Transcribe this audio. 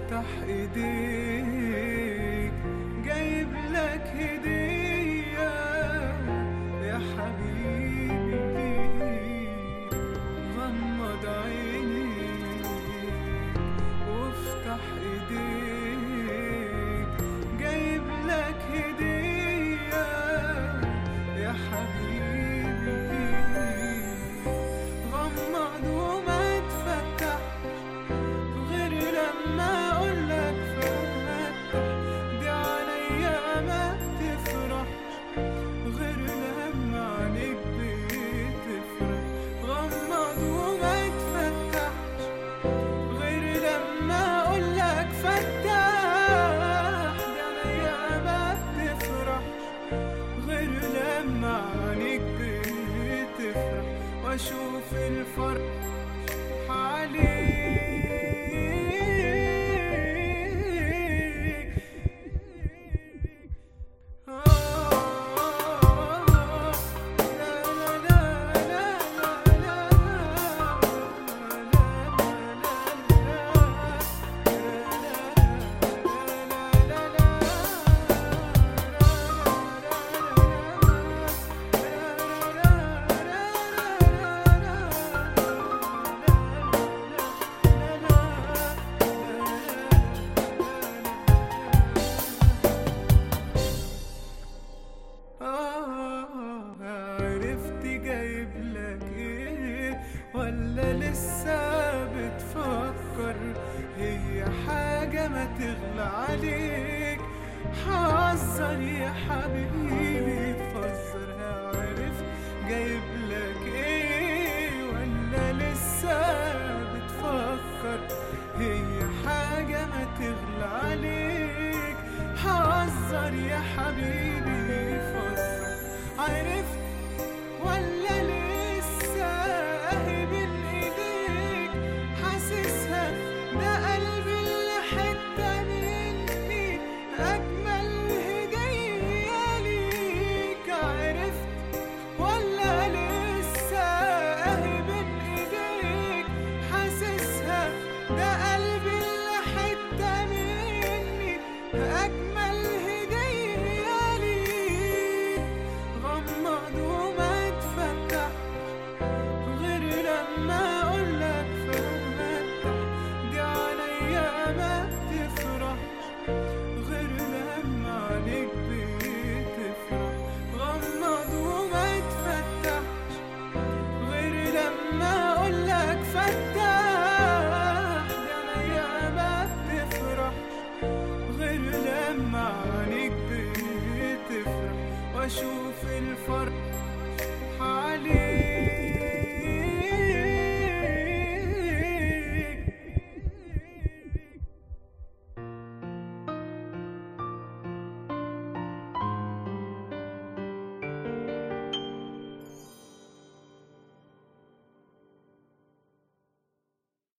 وافتح ايديك جايب لك هدية يا حبيبي غمض عينيك وافتح ايديك جايب لك هدية يا حبيبي غمض وما تفتحش غير لما اقولك فتح دي عليا ما تفرحش غير لما عينيك بتفرح غمض وما تفتحش غير لما اقولك فتح دي عليا ما بتفرحش غير لما عينيك بتفرح واشوف الفرح عليك آه، عرفت جايب لك ايه ولا لسه بتفكر هي حاجة ما تغلى عليك حذر يا حبيبي فزر عرفت جايب لك ايه ولا لسه بتفكر هي حاجة ما تغلى عليك حذر يا حبيبي فزر عرفت ولا لسه اهي بين ايديك حاسسها ده قلبي اللي حتة مني اجمل هدية ليك عرفت ولا لسه اهي بين ايديك حاسسها ده قلبي اللي حتة مني اجمل هدية ليك غمض وما تفتح غير لما اقولك فتح دي عليا ما تفرحش غير لما عليك بتفرح غمض وما تفتحش غير لما اقولك فتح دي عليا ما بتفرحش غير لما عينيك بتفرح واشوف الفرق